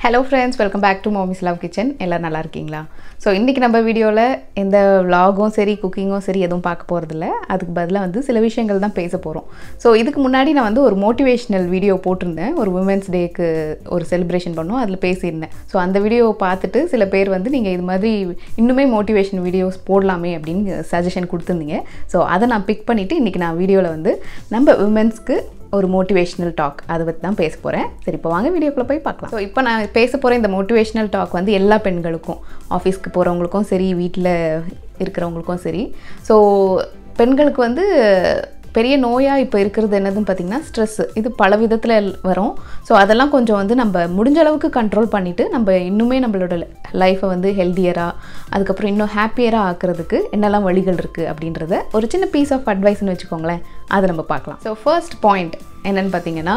hello friends welcome back to mommy's love kitchen எல்லோரும் நல்லா இருக்கீங்களா ஸோ இன்றைக்கி நம்ம வீடியோவில் எந்த vlog-ம் சரி குக்கிங்கும் சரி எதுவும் பார்க்க போகிறதில்ல அதுக்கு பதிலாக வந்து சில விஷயங்கள் தான் பேச போகிறோம் ஸோ இதுக்கு முன்னாடி நான் வந்து ஒரு மோட்டிவேஷ்னல் வீடியோ போட்டிருந்தேன் ஒரு உமன்ஸ் டேக்கு ஒரு செலிப்ரேஷன் பண்ணோம் அதில் பேசியிருந்தேன் ஸோ அந்த வீடியோவை பார்த்துட்டு சில பேர் வந்து நீங்கள் இது மாதிரி இன்னுமே மோட்டிவேஷன் வீடியோஸ் போடலாமே அப்படின்னு சஜஷன் கொடுத்துருந்தீங்க ஸோ அதை நான் பிக் பண்ணிவிட்டு இன்றைக்கி நான் வீடியோவில் வந்து நம்ம உமன்ஸ்க்கு ஒரு மோட்டிவேஷ்னல் டாக் அதை பற்றி தான் பேச போகிறேன் சரி இப்போ வாங்க வீடியோக்குள்ளே போய் பார்க்கலாம் ஸோ இப்போ நான் பேச போகிற இந்த மோட்டிவேஷ்னல் டாக் வந்து எல்லா பெண்களுக்கும் ஆஃபீஸ்க்கு போகிறவங்களுக்கும் சரி வீட்டில் இருக்கிறவங்களுக்கும் சரி ஸோ பெண்களுக்கு வந்து பெரிய நோயாக இப்போ இருக்கிறது என்னதுன்னு பார்த்திங்கன்னா ஸ்ட்ரெஸ் இது பல விதத்தில் வரும் ஸோ அதெல்லாம் கொஞ்சம் வந்து நம்ம முடிஞ்ச அளவுக்கு கண்ட்ரோல் பண்ணிவிட்டு நம்ம இன்னுமே நம்மளோட லைஃப்பை வந்து ஹெல்த்தியராக அதுக்கப்புறம் இன்னும் ஹாப்பியராக ஆக்கிறதுக்கு என்னெல்லாம் வழிகள் இருக்குது அப்படின்றத ஒரு சின்ன பீஸ் ஆஃப் அட்வைஸ்னு வச்சுக்கோங்களேன் அதை நம்ம பார்க்கலாம் ஸோ ஃபர்ஸ்ட் பாயிண்ட் என்னன்னு பார்த்தீங்கன்னா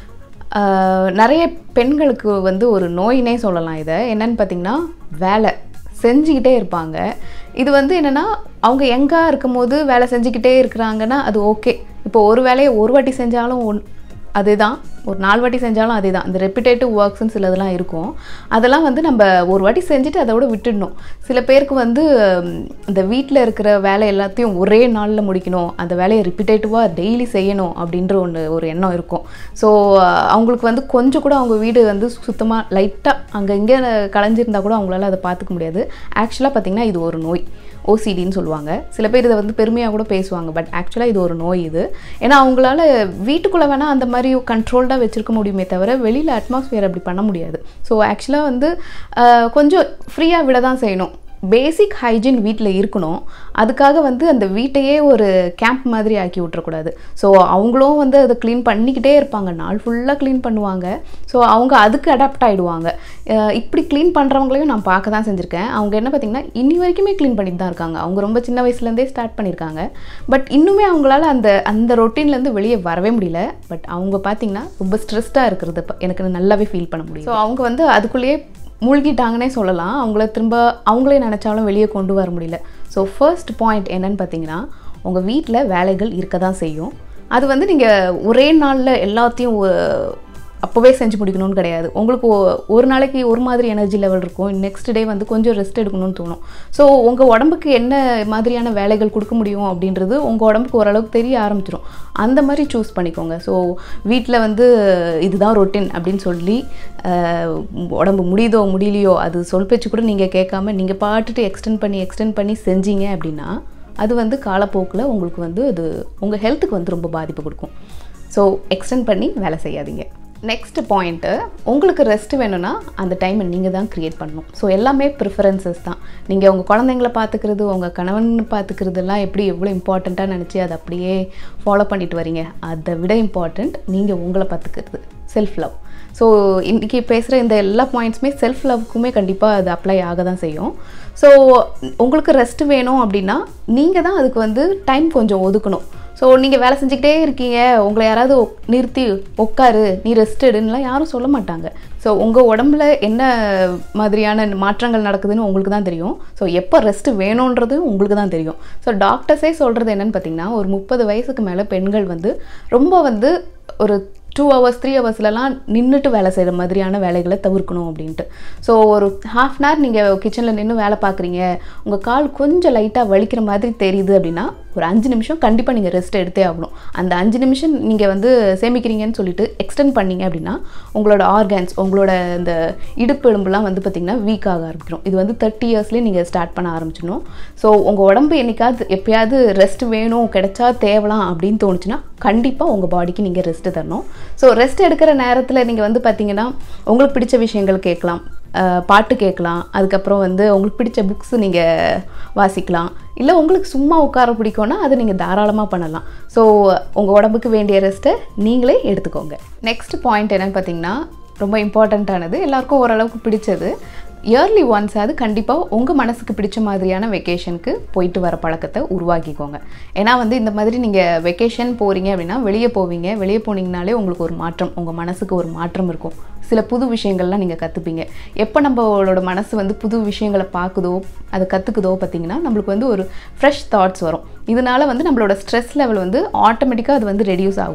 ஆஹ், நிறைய பெண்களுக்கு வந்து ஒரு நோயினே சொல்லலாம் இதை என்னன்னு பார்த்தீங்கன்னா வேலை செஞ்சுக்கிட்டே இருப்பாங்க இது வந்து என்னென்னா அவங்க எங்காக இருக்கும்போது வேலை செஞ்சுக்கிட்டே இருக்கிறாங்கன்னா அது ஓகே இப்போ ஒரு வேலையை ஒரு வாட்டி செஞ்சாலும் ஒன் அதுதான் ஒரு நாலு வாட்டி செஞ்சாலும் அதே தான் இந்த ரெப்பிடேட்டிவ் ஒர்க்ஸ்னு சிலதெல்லாம் இருக்கும் அதெல்லாம் வந்து நம்ம ஒரு வாட்டி செஞ்சுட்டு அதோட விட்டுடணும் சில பேருக்கு வந்து ம், இந்த வீட்டில் இருக்கிற வேலை எல்லாத்தையும் ஒரே நாளில் முடிக்கணும் அந்த வேலையை ரிப்பிட்டேட்டிவாக டெய்லி செய்யணும் அப்படின்ற ஒன்று ஒரு எண்ணம் இருக்கும் ஸோ அவங்களுக்கு வந்து கொஞ்சம் கூட அவங்க வீடு வந்து சுத்தமாக லைட்டாக அங்கே இங்கே கலைஞ்சிருந்தா கூட அவங்களால அதை பார்த்துக்க முடியாது ஆக்சுவலாக பார்த்திங்கன்னா இது ஒரு நோய் ஓசிடின்னு சொல்லுவாங்க சில பேர் இதை வந்து பெருமையாக கூட பேசுவாங்க பட் ஆக்சுவலாக இது ஒரு நோய் இது ஏன்னா அவங்களால வீட்டுக்குள்ளே வேணால் அந்த மாதிரி கண்ட்ரோல்டாக வச்சுருக்க முடியுமே தவிர வெளியில் அட்மாஸ்பியர் அப்படி பண்ண முடியாது ஸோ ஆக்சுவலாக வந்து ஆஹ், கொஞ்சம் ஃப்ரீயாக விட தான் செய்யணும் பேசிக் ஹைஜீன் வீட்டில் இருக்கணும் அதுக்காக வந்து அந்த வீட்டையே ஒரு கேம்ப் மாதிரி ஆக்கி விட்டுறக்கூடாது ஸோ அவங்களும் வந்து அதை க்ளீன் பண்ணிக்கிட்டே இருப்பாங்க நாள் ஃபுல்லாக க்ளீன் பண்ணுவாங்க ஸோ அவங்க அதுக்கு அடாப்ட் ஆகிடுவாங்க இப்படி க்ளீன் பண்ணுறவங்களையும் நான் பார்க்க தான் செஞ்சுருக்கேன் அவங்க என்ன பார்த்திங்கன்னா இன்னி வரைக்குமே க்ளீன் பண்ணிட்டு தான் இருக்காங்க அவங்க ரொம்ப சின்ன வயசுலேருந்தே ஸ்டார்ட் பண்ணியிருக்காங்க பட் இன்னுமே அவங்களால அந்த அந்த ரொட்டீன்லேருந்து வெளியே வரவே முடியல பட் அவங்க பார்த்திங்கன்னா ரொம்ப ஸ்ட்ரெஸ்டாக இருக்கிறது இப்ப எனக்கு நல்லாவே ஃபீல் பண்ண முடியும் ஸோ அவங்க வந்து அதுக்குள்ளேயே மூழ்கிட்டாங்கன்னே சொல்லலாம் அவங்கள திரும்ப அவங்களே நினச்சாலும் வெளியே கொண்டு வர முடியல ஸோ ஃபர்ஸ்ட் பாயிண்ட் என்னன்னு பார்த்தீங்கன்னா உங்கள் வீட்டில் வேலைகள் இருக்க தான் செய்யும் அது வந்து நீங்கள் ஒரே நாளில் எல்லாத்தையும் ஒ- அப்போவே செஞ்சு முடிக்கணும்னு கிடையாது உங்களுக்கு ஒ- ஒரு நாளைக்கு ஒரு மாதிரி எனர்ஜி லெவல் இருக்கும் நெக்ஸ்ட் டே வந்து கொஞ்சம் ரெஸ்ட் எடுக்கணும்னு தோணும் ஸோ உங்கள் உடம்புக்கு என்ன மாதிரியான வேலைகள் கொடுக்க முடியும் அப்படின்றது உங்கள் உடம்புக்கு ஓரளவுக்கு தெரிய ஆரம்பிச்சிடும் அந்த மாதிரி சூஸ் பண்ணிக்கோங்க ஸோ வீட்டில் வந்து இதுதான் ரொட்டீன் அப்படின்னு சொல்லி அஹ், உடம்பு முடியுதோ முடியலையோ அது சொல் பேச்சு கூட நீங்கள் கேட்காம நீங்கள் பாட்டுட்டு எக்ஸ்டெண்ட் பண்ணி எக்ஸ்டெண்ட் பண்ணி செஞ்சீங்க அப்படின்னா அது வந்து காலப்போக்கில் உங்களுக்கு வந்து அது உங்கள் ஹெல்த்துக்கு வந்து ரொம்ப பாதிப்பு கொடுக்கும் ஸோ எக்ஸ்டெண்ட் பண்ணி வேலை செய்யாதீங்க நெக்ஸ்ட் பாயிண்ட்டு உங்களுக்கு ரெஸ்ட் வேணும்னா அந்த டைமை நீங்கள் தான் க்ரியேட் பண்ணணும் ஸோ எல்லாமே ப்ரிஃபரன்சஸ் தான் நீங்கள் உங்கள் குழந்தைங்கள பார்த்துக்கிறது உங்கள் கணவன் பார்த்துக்கிறதெல்லாம் எப்படி எவ்வளோ இம்பார்ட்டண்ட்டாக நினச்சி அதை அப்படியே ஃபாலோ பண்ணிட்டு வரீங்க அதை விட இம்பார்ட்டண்ட் நீங்கள் உங்களை பார்த்துக்கிறது செல்ஃப் லவ் ஸோ இன்றைக்கி பேசுகிற இந்த எல்லா பாயிண்ட்ஸுமே செல்ஃப் லவ்க்குமே கண்டிப்பாக அது அப்ளை ஆக தான் செய்யும் ஸோ உங்களுக்கு ரெஸ்ட் வேணும் அப்படின்னா நீங்கள் தான் அதுக்கு வந்து டைம் கொஞ்சம் ஒதுக்கணும் ஸோ நீங்கள் வேலை செஞ்சுக்கிட்டே இருக்கீங்க உங்களை யாராவது உக்- நிறுத்தி உட்காரு நீ ரெஸ்ட் எடுன்னுலாம் யாரும் சொல்ல மாட்டாங்க ஸோ உங்கள் உடம்புல என்ன மாதிரியான மாற்றங்கள் நடக்குதுன்னு உங்களுக்கு தான் தெரியும் ஸோ எப்போ ரெஸ்ட் வேணுன்றது உங்களுக்கு தான் தெரியும் ஸோ டாக்டர்ஸே சொல்கிறது என்னன்னு பார்த்தீங்கன்னா ஒரு முப்பது வயசுக்கு மேலே பெண்கள் வந்து ரொம்ப வந்து ஒரு டூ ஹவர்ஸ் த்ரீ ஹவர்ஸ்லலாம் நின்றுட்டு வேலை செய்கிற மாதிரியான வேலைகளை தவிர்க்கணும் அப்படின்ட்டு ஸோ ஒரு ஹாஃப் அன் ஹவர் நீங்கள் கிச்சனில் நின்று வேலை பார்க்குறீங்க உங்கள் கால் கொஞ்சம் லைட்டாக வலிக்கிற மாதிரி தெரியுது அப்படின்னா ஒரு அஞ்சு நிமிஷம் கண்டிப்பாக நீங்கள் ரெஸ்ட் எடுத்தே ஆகணும் அந்த அஞ்சு நிமிஷம் நீங்கள் வந்து சேமிக்கிறீங்கன்னு சொல்லிட்டு எக்ஸ்டெண்ட் பண்ணீங்க அப்படின்னா உங்களோட ஆர்கன்ஸ் உங்களோட இந்த இடுப்பு எலும்புலாம் வந்து பார்த்திங்கன்னா வீக் ஆக ஆரம்பிச்சிடும் இது வந்து தேர்ட்டி இயர்ஸ்லேயே நீங்கள் ஸ்டார்ட் பண்ண ஆரம்பிச்சிடணும் ஸோ உங்கள் உடம்பு என்னைக்காவது எப்பயாவது ரெஸ்ட் வேணும் கிடைச்சா தேவலாம் அப்படின்னு தோணுச்சுன்னா கண்டிப்பாக உங்கள் பாடிக்கு நீங்கள் ரெஸ்ட் தரணும் ஸோ ரெஸ்ட் எடுக்கிற நேரத்தில் நீங்கள் வந்து பார்த்தீங்கன்னா உங்களுக்கு பிடிச்ச விஷயங்கள் கேட்கலாம் அஹ் பாட்டு கேட்கலாம் அதுக்கப்புறம் வந்து உங்களுக்கு பிடிச்ச புக்ஸ் நீங்கள் வாசிக்கலாம் இல்லை உங்களுக்கு சும்மா உட்கார பிடிக்கும்னா அதை நீங்கள் தாராளமாக பண்ணலாம் ஸோ உங்கள் உடம்புக்கு வேண்டிய ரெஸ்ட்டை நீங்களே எடுத்துக்கோங்க நெக்ஸ்ட் பாயிண்ட் என்னன்னு பார்த்தீங்கன்னா ரொம்ப இம்பார்ட்டண்ட்டானது எல்லாருக்கும் ஓரளவுக்கு பிடிச்சது இயர்லி ஒன்ஸ் அது கண்டிப்பாக உங்கள் மனசுக்கு பிடிச்ச மாதிரியான வெக்கேஷனுக்கு போயிட்டு வர பழக்கத்தை உருவாக்கிக்கோங்க ஏன்னா வந்து இந்த மாதிரி நீங்கள் வெக்கேஷன் போகிறீங்க அப்படின்னா வெளியே போவீங்க வெளியே போனீங்கனாலே உங்களுக்கு ஒரு மாற்றம் உங்கள் மனசுக்கு ஒரு மாற்றம் இருக்கும் சில புது விஷயங்கள்லாம் நீங்கள் கற்றுப்பீங்க எப்போ நம்மளோட மனசு வந்து புது விஷயங்களை பார்க்குதோ அதை கற்றுக்குதோ பார்த்தீங்கன்னா நம்மளுக்கு வந்து ஒரு ஃப்ரெஷ் தாட்ஸ் வரும் இதனால வந்து நம்மளோட ஸ்ட்ரெஸ் லெவல் வந்து ஆட்டோமேட்டிக்காக அது வந்து ரெடியூஸ் ஆகும்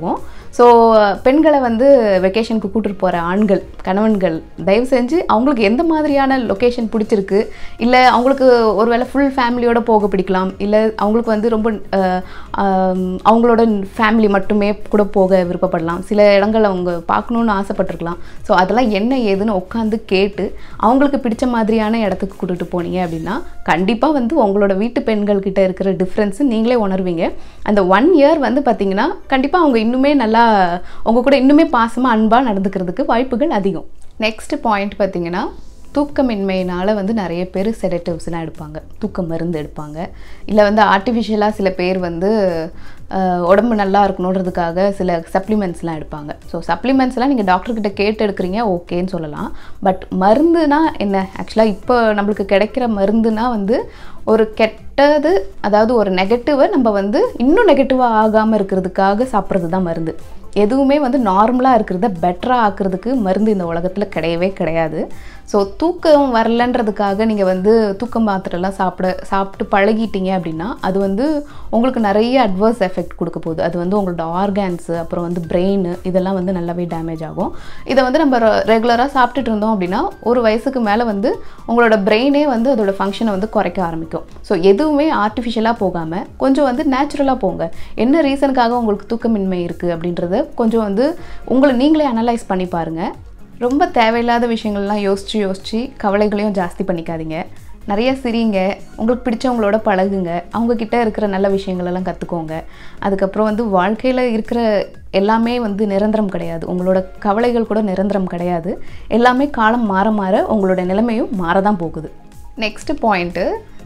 ஸோ பெண்களை வந்து வெக்கேஷனுக்கு கூட்டிட்டு போகிற ஆண்கள் கணவன்கள் தயவு செஞ்சு அவங்களுக்கு எந்த மாதிரியான லொக்கேஷன் பிடிச்சிருக்கு இல்லை அவங்களுக்கு ஒருவேளை ஃபுல் ஃபேமிலியோட போக பிடிக்கலாம் இல்லை அவங்களுக்கு வந்து ரொம்ப அஹ், ஆம், அவங்களோட ஃபேமிலி மட்டுமே கூட போக விருப்பப்படலாம் சில இடங்கள் அவங்க பார்க்கணுன்னு ஆசைப்பட்டிருக்கலாம் ஸோ அதெல்லாம் என்ன ஏதுன்னு உட்காந்து கேட்டு அவங்களுக்கு பிடிச்ச மாதிரியான இடத்துக்கு கூட்டிட்டு போனீங்க அப்படின்னா கண்டிப்பாக வந்து உங்களோட வீட்டு பெண்கள் கிட்ட இருக்கிற டிஃப்ரென்ஸு நீங்களே உணர்வீங்க அந்த ஒன் இயர் வந்து பார்த்தீங்கன்னா கண்டிப்பாக அவங்க இன்னுமே நல்லா உங்க கூட இன்னுமே பாசமாக அன்பாக நடந்துக்கிறதுக்கு வாய்ப்புகள் அதிகம் நெக்ஸ்ட் பாயிண்ட் பார்த்தீங்கன்னா தூக்கமின்மையினால் வந்து நிறைய பேர் செடட்டிவ்ஸ்லாம் எடுப்பாங்க தூக்க மருந்து எடுப்பாங்க இல்லை வந்து ஆர்டிஃபிஷியலாக சில பேர் வந்து அஹ், உடம்பு நல்லா இருக்கணுன்றதுக்காக சில சப்ளிமெண்ட்ஸ்லாம் எடுப்பாங்க ஸோ சப்ளிமெண்ட்ஸ்லாம் நீங்கள் டாக்டர்கிட்ட கேட்டு எடுக்கிறீங்க ஓகேன்னு சொல்லலாம் பட் மருந்துனா என்ன ஆக்சுவலாக இப்போ நம்மளுக்கு கிடைக்கிற மருந்துனா வந்து ஒரு கெட்டது அதாவது ஒரு நெகட்டிவை நம்ம வந்து இன்னும் நெகட்டிவாக ஆகாமல் இருக்கிறதுக்காக சாப்பிட்றது தான் மருந்து எதுவுமே வந்து நார்மலாக இருக்கிறத பெட்டராக ஆக்குறதுக்கு மருந்து இந்த உலகத்தில் கிடையவே கிடையாது ஸோ தூக்கம் வரலன்றதுக்காக நீங்கள் வந்து தூக்க மாத்திரைலாம் சாப்பிட சாப்பிட்டு பழகிட்டீங்க அப்படின்னா அது வந்து உங்களுக்கு நிறைய அட்வர்ஸ் எஃபெக்ட் கொடுக்க போகுது அது வந்து உங்களோட ஆர்கான்ஸு அப்புறம் வந்து பிரெயின் இதெல்லாம் வந்து நல்லாவே டேமேஜ் ஆகும் இதை வந்து நம்ம ரெகுலராக சாப்பிட்டுட்டு இருந்தோம் அப்படின்னா ஒரு வயசுக்கு மேலே வந்து உங்களோட பிரெயினே வந்து அதோட ஃபங்க்ஷனை வந்து குறைக்க ஆரம்பிக்கும் ஸோ எதுவுமே ஆர்டிஃபிஷியலாக போகாமல் கொஞ்சம் வந்து நேச்சுரலாக போங்க என்ன ரீசனுக்காக உங்களுக்கு தூக்கமின்மை இருக்குது அப்படின்றத கொஞ்சம் வந்து உங்களை நீங்களே அனலைஸ் பண்ணி பாருங்கள் ரொம்ப தேவையில்லாத விஷயங்கள்லாம் யோசித்து யோசித்து கவலைகளையும் ஜாஸ்தி பண்ணிக்காதீங்க நிறைய சிரிங்க உங்களுக்கு பிடிச்சவங்களோட பழகுங்க அவங்கக்கிட்ட இருக்கிற நல்ல விஷயங்களெல்லாம் கற்றுக்கோங்க அதுக்கப்புறம் வந்து வாழ்க்கையில் இருக்கிற எல்லாமே வந்து நிரந்தரம் கிடையாது உங்களோட கவலைகள் கூட நிரந்தரம் கிடையாது எல்லாமே காலம் மாற மாற உங்களோட நிலைமையும் மாறதான் போகுது நெக்ஸ்ட் பாயிண்ட்டு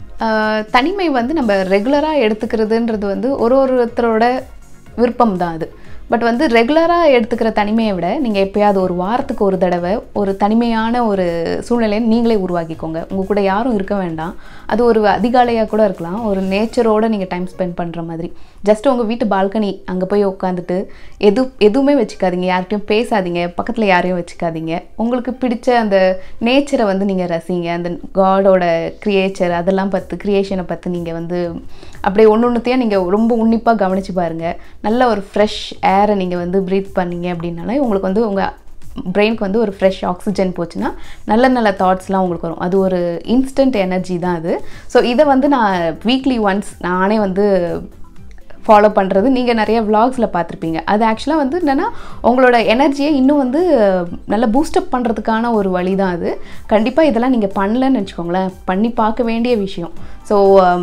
தனிமை வந்து நம்ம ரெகுலராக எடுத்துக்கிறதுன்றது வந்து ஒரு ஒருத்தரோட விருப்பம் தான் அது பட் வந்து ரெகுலராக எடுத்துக்கிற தனிமையை விட நீங்கள் எப்பயாவது ஒரு வாரத்துக்கு ஒரு தடவை ஒரு தனிமையான ஒரு சூழ்நிலையை நீங்களே உருவாக்கிக்கோங்க உங்கள் கூட யாரும் இருக்க வேண்டாம் அது ஒரு அதிகாலையாக கூட இருக்கலாம் ஒரு நேச்சரோட நீங்கள் டைம் ஸ்பெண்ட் பண்ணுற மாதிரி ஜஸ்ட் உங்கள் வீட்டு பால்கனி அங்கே போய் உட்காந்துட்டு எது எதுவுமே வச்சுக்காதீங்க யார்கிட்டயும் பேசாதீங்க பக்கத்தில் யாரையும் வச்சுக்காதீங்க உங்களுக்கு பிடிச்ச அந்த நேச்சரை வந்து நீங்கள் ரசிங்க அந்த காடோட கிரியேச்சர் அதெல்லாம் பார்த்து கிரியேஷனை பார்த்து நீங்கள் வந்து அப்படியே ஒன்று ஒன்றுத்தையும் நீங்கள் ரொம்ப உன்னிப்பாக கவனித்து பாருங்கள் நல்ல ஒரு ஃப்ரெஷ் ஏரை நீங்கள் வந்து ப்ரீத் பண்ணீங்க அப்படின்னாலே உங்களுக்கு வந்து உங்கள் பிரெயினுக்கு வந்து ஒரு ஃப்ரெஷ் ஆக்சிஜன் போச்சுன்னா நல்ல நல்ல தாட்ஸ்லாம் உங்களுக்கு வரும் அது ஒரு இன்ஸ்டன்ட் எனர்ஜி தான் அது ஸோ இதை வந்து நான் வீக்லி ஒன்ஸ் நானே வந்து ஃபாலோ பண்ணுறது நீங்கள் நிறைய vlogsல பார்த்துருப்பீங்க அது ஆக்சுவலாக வந்து என்னென்னா உங்களோட எனர்ஜியை இன்னும் வந்து நல்லா பூஸ்டப் பண்ணுறதுக்கான ஒரு வழி தான் அது கண்டிப்பாக இதெல்லாம் நீங்கள் பண்ணலன்னு வச்சுக்கோங்களேன் பண்ணி பார்க்க வேண்டிய விஷயம் ஸோ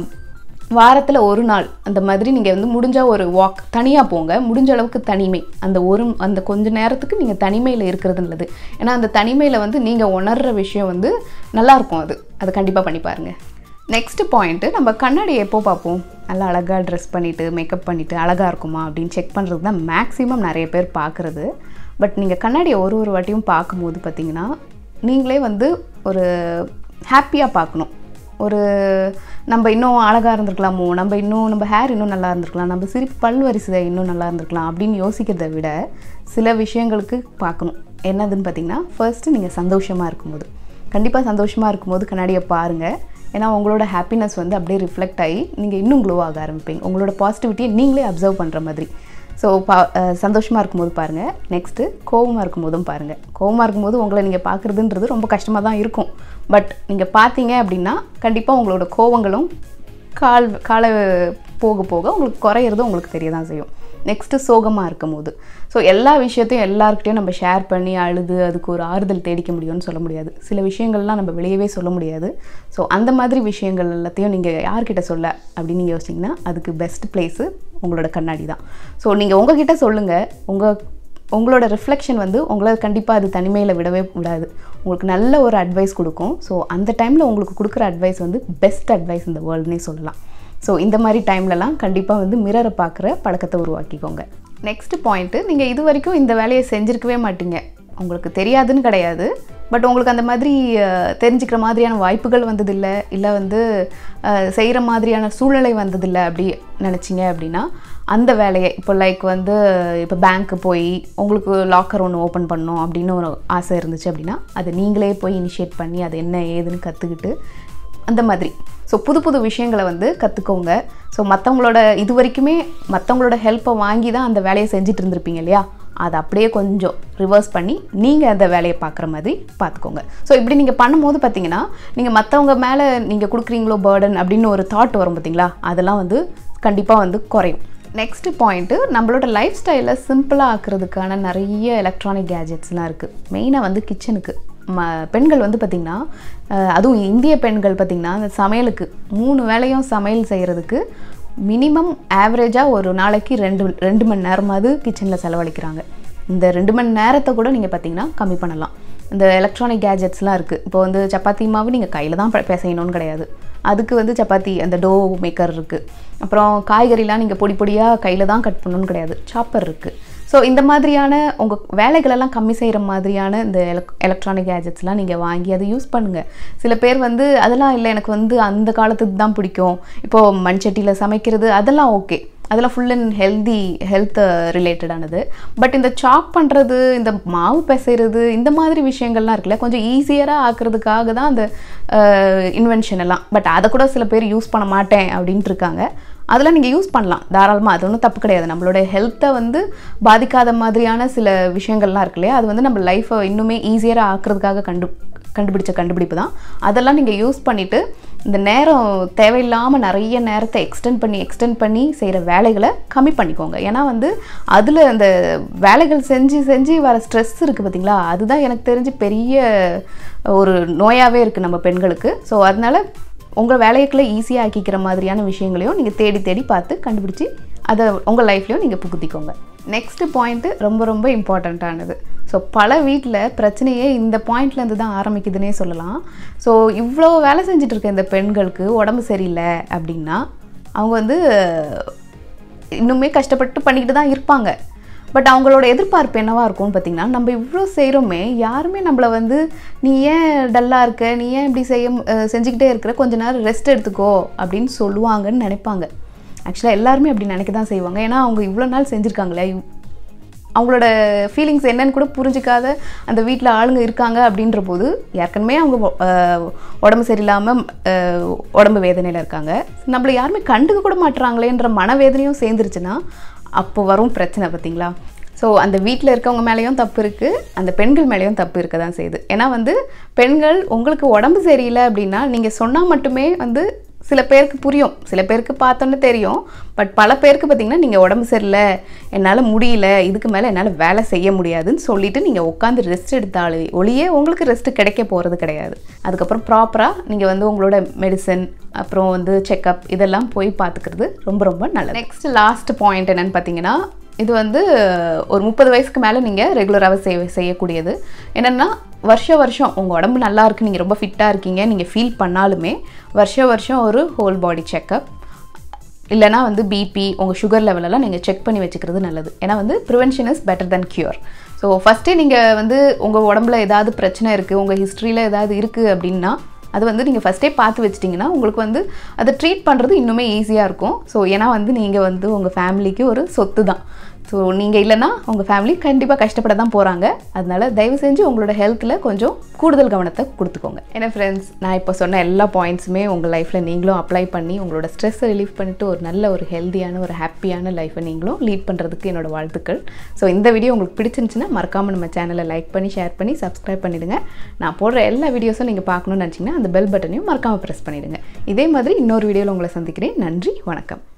வாரத்தில் ஒரு நாள் அந்த மாதிரி நீங்கள் வந்து முடிஞ்சால் ஒரு வாக் தனியாக போங்க முடிஞ்ச அளவுக்கு தனிமை அந்த ஒரு அந்த கொஞ்ச நேரத்துக்கு நீங்கள் தனிமையில் இருக்கிறது நல்லது ஏன்னா அந்த தனிமையில் வந்து நீங்கள் உணர்கிற விஷயம் வந்து நல்லாயிருக்கும் அது அதை கண்டிப்பாக பண்ணி பாருங்கள் நெக்ஸ்ட் பாயிண்ட்டு நம்ம கண்ணாடி எப்போ பார்ப்போம் நல்லா அழகாக ட்ரெஸ் பண்ணிவிட்டு மேக்கப் பண்ணிவிட்டு அழகாக இருக்குமா அப்படின்னு செக் பண்ணுறது தான் மேக்ஸிமம் நிறைய பேர் பார்க்குறது பட் நீங்கள் கண்ணாடியை ஒரு ஒரு வாட்டியும் பார்க்கும்போது பார்த்தீங்கன்னா நீங்களே வந்து ஒரு ஹாப்பியாக பார்க்கணும் ஒரு நம்ம இன்னும் அழகாக இருந்திருக்கலாமோ நம்ம இன்னும் நம்ம ஹேர் இன்னும் நல்லா இருந்திருக்கலாம் நம்ம சிரிப்பு பல் வரிசை இன்னும் நல்லா இருந்திருக்கலாம் அப்படின்னு யோசிக்கிறதை விட சில விஷயங்களுக்கு பார்க்கணும் என்னதுன்னு பார்த்தீங்கன்னா ஃபர்ஸ்ட்டு நீங்கள் சந்தோஷமாக இருக்கும்போது கண்டிப்பாக சந்தோஷமாக இருக்கும்போது கண்ணாடியை பாருங்கள் ஏன்னா உங்களோட ஹாப்பினஸ் வந்து அப்படியே ரிஃப்ளெக்ட் ஆகி நீங்கள் இன்னும் க்ளோ ஆக ஆரம்பிப்பீங்க உங்களோட பாசிட்டிவிட்டியை நீங்களே அப்சர்வ் பண்ணுற மாதிரி ஸோ பா சந்தோஷமாக இருக்கும்போது பாருங்கள் நெக்ஸ்ட்டு கோவமாக இருக்கும்போதும் பாருங்கள் கோவமாக இருக்கும்போது உங்களை நீங்கள் பார்க்குறதுன்றது ரொம்ப கஷ்டமாக தான் இருக்கும் பட் நீங்கள் பார்த்தீங்க அப்படின்னா கண்டிப்பாக உங்களோட கோவங்களும் கால் கால போக போக உங்களுக்கு குறையிறது உங்களுக்கு தெரிய தான் செய்யும் நெக்ஸ்ட்டு சோகமாக இருக்கும் போது ஸோ எல்லா விஷயத்தையும் எல்லாருக்கிட்டையும் நம்ம ஷேர் பண்ணி அழுது அதுக்கு ஒரு ஆறுதல் தேடிக்க முடியும்னு சொல்ல முடியாது சில விஷயங்கள்லாம் நம்ம வெளியவே சொல்ல முடியாது ஸோ அந்த மாதிரி விஷயங்கள் எல்லாத்தையும் நீங்கள் யார்கிட்ட சொல்ல அப்படின்னு நீங்கள் யோசிச்சிங்கன்னா அதுக்கு பெஸ்ட் பிளேஸு உங்களோட கண்ணாடி தான் ஸோ நீங்கள் உங்ககிட்ட சொல்லுங்கள் உங்கள் உங்களோட ரிஃப்ளெக்ஷன் வந்து உங்களை கண்டிப்பாக அது தனிமையில் விடவே விடாது உங்களுக்கு நல்ல ஒரு அட்வைஸ் கொடுக்கும் ஸோ அந்த டைமில் உங்களுக்கு கொடுக்குற அட்வைஸ் வந்து பெஸ்ட் அட்வைஸ் இந்த வேர்ல்டுனே சொல்லலாம் ஸோ இந்த மாதிரி டைம்லலாம் கண்டிப்பாக வந்து மிரரை பார்க்குற பழக்கத்தை உருவாக்கிக்கோங்க நெக்ஸ்ட் பாயிண்ட்டு நீங்கள் இது வரைக்கும் இந்த வேலையை செஞ்சுருக்கவே மாட்டீங்க உங்களுக்கு தெரியாதுன்னு கிடையாது பட் உங்களுக்கு அந்த மாதிரி அஹ், தெரிஞ்சுக்கிற மாதிரியான வாய்ப்புகள் வந்ததில்லை இல்லை வந்து செய்கிற மாதிரியான சூழ்நிலை வந்ததில்லை அப்படி நினச்சிங்க அப்படின்னா அந்த வேலையை இப்போ லைக் வந்து இப்போ பேங்க்கு போய் உங்களுக்கு லாக்கர் ஒன்று ஓப்பன் பண்ணணும் அப்படின்னு ஒரு ஆசை இருந்துச்சு அப்படின்னா அதை நீங்களே போய் இனிஷியேட் பண்ணி அது என்ன ஏதுன்னு கற்றுக்கிட்டு அந்த மாதிரி ஸோ புது புது விஷயங்களை வந்து கற்றுக்கோங்க ஸோ மற்றவங்களோட இது வரைக்குமே மற்றவங்களோட ஹெல்ப்பை வாங்கி தான் அந்த வேலையை செஞ்சுட்டு இருந்திருப்பீங்க இல்லையா அதை அப்படியே கொஞ்சம் ரிவர்ஸ் பண்ணி நீங்கள் அந்த வேலையை பார்க்குற மாதிரி பார்த்துக்கோங்க ஸோ இப்படி நீங்கள் பண்ணும்போது பார்த்தீங்கன்னா நீங்கள் மற்றவங்க மேலே நீங்கள் கொடுக்குறீங்களோ பேர்டன் அப்படின்னு ஒரு தாட் வரும் பார்த்தீங்களா அதெல்லாம் வந்து கண்டிப்பாக வந்து குறையும் நெக்ஸ்ட் பாயிண்ட்டு நம்மளோட லைஃப் ஸ்டைலை சிம்பிளாக ஆக்குறதுக்கான நிறைய எலக்ட்ரானிக் கேஜெட்ஸ்லாம் இருக்குது மெயினாக வந்து கிச்சனுக்கு ம பெண்கள் வந்து பார்த்திங்கன்னா அஹ், அதுவும் இந்திய பெண்கள் பார்த்திங்கன்னா அந்த சமையலுக்கு மூணு வேளையும் சமையல் செய்கிறதுக்கு மினிமம் ஆவரேஜாக ஒரு நாளைக்கு ரெண்டு ரெண்டு மணி நேரமாவது கிச்சனில் செலவழிக்கிறாங்க இந்த ரெண்டு மணி நேரத்தை கூட நீங்கள் பார்த்தீங்கன்னா கம்மி பண்ணலாம் இந்த எலக்ட்ரானிக் கேஜெட்ஸ்லாம் இருக்குது இப்போ வந்து சப்பாத்தி மாவு நீங்கள் கையில் தான் ப- பிசையணும்னு கிடையாது அதுக்கு வந்து சப்பாத்தி அந்த டோ மேக்கர் இருக்குது அப்புறம் காய்கறிலாம் நீங்கள் பொடி பொடியாக கையில் தான் கட் பண்ணணும்னு கிடையாது சாப்பர் இருக்குது ஸோ இந்த மாதிரியான உங்கள் வேலைகளெல்லாம் கம்மி செய்கிற மாதிரியான இந்த எலக் எலக்ட்ரானிக் கேஜெட்ஸ்லாம் நீங்கள் வாங்கி அதை யூஸ் பண்ணுங்கள் சில பேர் வந்து அதெல்லாம் இல்லை எனக்கு வந்து அந்த காலத்துக்கு தான் பிடிக்கும் இப்போது மண்சட்டியில் சமைக்கிறது அதெல்லாம் ஓகே அதெல்லாம் ஃபுல் அண்ட் ஹெல்தி ஹெல்த் ரிலேட்டடானது பட் இந்த சாப் பண்ணுறது இந்த மாவு பிசைறது இந்த மாதிரி விஷயங்கள்லாம் இருக்குல்ல கொஞ்சம் ஈஸியராக ஆக்குறதுக்காக தான் அந்த இன்வென்ஷன் எல்லாம் பட் அதை கூட சில பேர் யூஸ் பண்ண மாட்டேன் அப்படின்ட்டு இருக்காங்க அதெல்லாம் நீங்கள் யூஸ் பண்ணலாம் தாராளமாக அது ஒன்றும் தப்பு கிடையாது நம்மளோட ஹெல்த்தை வந்து பாதிக்காத மாதிரியான சில விஷயங்கள்லாம் இருக்கு இல்லையா அது வந்து நம்ம லைஃப்பை இன்னுமே ஈஸியராக ஆக்குறதுக்காக கண்டு கண்டுபிடிச்ச கண்டுபிடிப்பு தான் அதெல்லாம் நீங்கள் யூஸ் பண்ணிவிட்டு இந்த நேரம் தேவையில்லாமல் நிறைய நேரத்தை எக்ஸ்டெண்ட் பண்ணி எக்ஸ்டெண்ட் பண்ணி செய்கிற வேலைகளை கம்மி பண்ணிக்கோங்க ஏன்னா வந்து அதில் அந்த வேலைகள் செஞ்சு செஞ்சு வர ஸ்ட்ரெஸ் இருக்குது பார்த்தீங்களா அதுதான் எனக்கு தெரிஞ்சு பெரிய ஒரு நோயாகவே இருக்குது நம்ம பெண்களுக்கு ஸோ அதனால உங்கள் வேலைகளை ஈஸியாக ஆக்கிக்கிற மாதிரியான விஷயங்களையும் நீங்கள் தேடி தேடி பார்த்து கண்டுபிடிச்சி அதை உங்கள் லைஃப்லையும் நீங்கள் புகுத்திக்கோங்க நெக்ஸ்ட் பாயிண்ட்டு ரொம்ப ரொம்ப இம்பார்ட்டண்ட்டானது ஸோ பல வீட்டில் பிரச்சனையே இந்த பாயிண்ட்லேருந்து தான் ஆரம்பிக்குதுன்னே சொல்லலாம் ஸோ இவ்வளோ வேலை செஞ்சுட்டு இருக்க இந்த பெண்களுக்கு உடம்பு சரியில்லை அப்படின்னா அவங்க வந்து இன்னுமே கஷ்டப்பட்டு பண்ணிக்கிட்டு தான் இருப்பாங்க பட் அவங்களோட எதிர்பார்ப்பு என்னவா இருக்கும்னு பார்த்தீங்கன்னா நம்ம இவ்வளோ செய்கிறோமே யாருமே நம்மளை வந்து நீ ஏன் டல்லாக இருக்க நீ ஏன் இப்படி செய்ய மு- அஹ் செஞ்சுக்கிட்டே இருக்கிற கொஞ்ச நேரம் ரெஸ்ட் எடுத்துக்கோ அப்படின்னு சொல்லுவாங்கன்னு நினைப்பாங்க ஆக்சுவலாக எல்லாருமே அப்படி நினைக்க தான் செய்வாங்க ஏன்னா அவங்க இவ்வளோ நாள் செஞ்சுருக்காங்களே இவ்- அவங்களோட ஃபீலிங்ஸ் என்னன்னு கூட புரிஞ்சிக்காத அந்த வீட்டில் ஆளுங்க இருக்காங்க அப்படின்ற போது ஏற்கனவே அவங்க ஒ- அஹ் உடம்பு சரியில்லாமல் உடம்பு வேதனையில் இருக்காங்க நம்மளை யாருமே கண்டுக்க கூட மாட்டுறாங்களேன்ற மனவேதனையும் சேர்ந்துருச்சுன்னா அப்போ வரும் பிரச்சனை பார்த்தீங்களா ஸோ அந்த வீட்டில் இருக்கவங்க மேலேயும் தப்பு இருக்குது அந்த பெண்கள் மேலேயும் தப்பு இருக்க தான் செய்யுது ஏன்னா வந்து பெண்கள் உங்களுக்கு உடம்பு சரியில்லை அப்படின்னா நீங்கள் சொன்னால் மட்டுமே வந்து சில பேருக்கு புரியும் சில பேருக்கு பார்த்தோன்னே தெரியும் பட் பல பேருக்கு பார்த்தீங்கன்னா நீங்கள் உடம்பு சரியில்லை என்னால் முடியல இதுக்கு மேலே என்னால் வேலை செய்ய முடியாதுன்னு சொல்லிட்டு நீங்கள் உட்காந்து ரெஸ்ட் எடுத்தாலே ஒளியே உங்களுக்கு ரெஸ்ட் கிடைக்க போகிறது கிடையாது அதுக்கப்புறம் ப்ராப்பராக நீங்கள் வந்து உங்களோட மெடிசன் அப்புறம் வந்து செக்கப் இதெல்லாம் போய் பார்த்துக்கிறது ரொம்ப ரொம்ப நல்லது நெக்ஸ்ட் லாஸ்ட் பாயிண்ட் என்னன்னு பார்த்தீங்கன்னா இது வந்து ஒரு முப்பது வயசுக்கு மேலே நீங்கள் ரெகுலராகவே செய்ய செய்யக்கூடியது என்னென்னா வருஷ வருஷம் உங்கள் உடம்பு நல்லா இருக்கு நீங்கள் ரொம்ப ஃபிட்டாக இருக்கீங்க நீங்கள் ஃபீல் பண்ணாலுமே வருஷ வருஷம் ஒரு ஹோல் பாடி செக்கப் இல்லைனா வந்து பிபி உங்கள் சுகர் லெவலெல்லாம் நீங்கள் செக் பண்ணி வச்சுக்கிறது நல்லது ஏன்னா வந்து prevention is better than cure so ஃபஸ்ட்டே நீங்கள் வந்து உங்கள் உடம்புல ஏதாவது பிரச்சனை இருக்குது உங்கள் ஹிஸ்ட்ரியில் ஏதாவது இருக்குது அப்படின்னா அது வந்து நீங்கள் ஃபஸ்ட்டே பார்த்து வச்சிட்டிங்கன்னா உங்களுக்கு வந்து அதை ட்ரீட் பண்ணுறது இன்னுமே ஈஸியாக இருக்கும் ஸோ ஏன்னா வந்து நீங்கள் வந்து உங்கள் ஃபேமிலிக்கு ஒரு சொத்து தான் ஸோ நீங்கள் இல்லைன்னா உங்கள் ஃபேமிலி கண்டிப்பாக கஷ்டப்பட தான் போகிறாங்க அதனால தயவு செஞ்சு உங்களோட ஹெல்த்தில் கொஞ்சம் கூடுதல் கவனத்தை கொடுத்துக்கோங்க ஏன்னா ஃப்ரெண்ட்ஸ் நான் இப்போ சொன்ன எல்லா பாயிண்ட்ஸுமே உங்கள் லைஃப்பில் நீங்களும் அப்ளை பண்ணி உங்களோட ஸ்ட்ரெஸ்ஸை ரிலீஃப் பண்ணிட்டு ஒரு நல்ல ஒரு ஹெல்த்தியான ஒரு ஹாப்பியான லைஃப்பை நீங்களும் லீட் பண்ணுறதுக்கு என்னோட வாழ்த்துக்கள் ஸோ இந்த வீடியோ உங்களுக்கு பிடிச்சிருந்துச்சுன்னா மறக்காமல் நம்ம சேனலை லைக் பண்ணி ஷேர் பண்ணி சப்ஸ்கிரைப் பண்ணிடுங்க நான் போடுற எல்லா வீடியோஸும் நீங்கள் பார்க்கணும்னு நினச்சிங்கன்னா அந்த பெல் பட்டனையும் மறக்காமல் ப்ரெஸ் பண்ணிடுங்க இதே மாதிரி இன்னொரு வீடியோவில் உங்களை சந்திக்கிறேன் நன்றி வணக்கம்